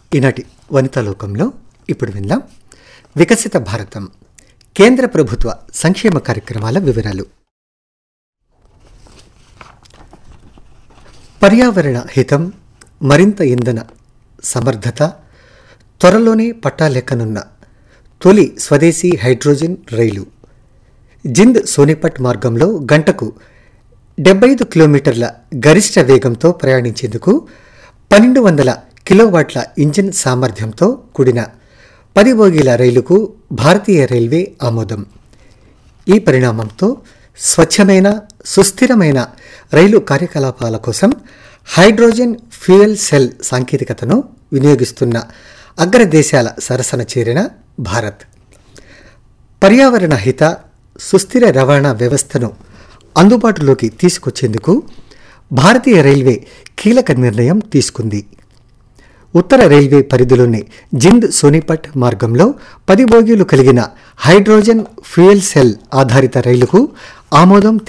ఈనాటి వనితా లోకంలో ఇప్పుడు విందాం వికసిత భారతం కేంద్ర ప్రభుత్వ సంక్షేమ కార్యక్రమాల వివరాలు పర్యావరణ హితం మరింత ఇంధన సమర్థత త్వరలోనే పట్టాలెక్కనున్న తొలి స్వదేశీ హైడ్రోజన్ రైలు జింద్ సోనిపట్ మార్గంలో గంటకు డెబ్బై ఐదు కిలోమీటర్ల గరిష్ట వేగంతో ప్రయాణించేందుకు పన్నెండు వందల కిలోవాట్ల ఇంజిన్ సామర్థ్యంతో కూడిన పది బోగీల రైలుకు భారతీయ రైల్వే ఆమోదం ఈ పరిణామంతో స్వచ్ఛమైన సుస్థిరమైన రైలు కార్యకలాపాల కోసం హైడ్రోజన్ ఫ్యూయల్ సెల్ సాంకేతికతను వినియోగిస్తున్న అగ్రదేశాల సరసన చేరిన భారత్ పర్యావరణ హిత సుస్థిర రవాణా వ్యవస్థను అందుబాటులోకి తీసుకొచ్చేందుకు భారతీయ రైల్వే కీలక నిర్ణయం తీసుకుంది ఉత్తర రైల్వే పరిధిలోని జింద్ సోనిపట్ మార్గంలో పది బోగీలు కలిగిన హైడ్రోజన్ ఫ్యూయల్ సెల్ ఆధారిత రైలుకు ఆమోదం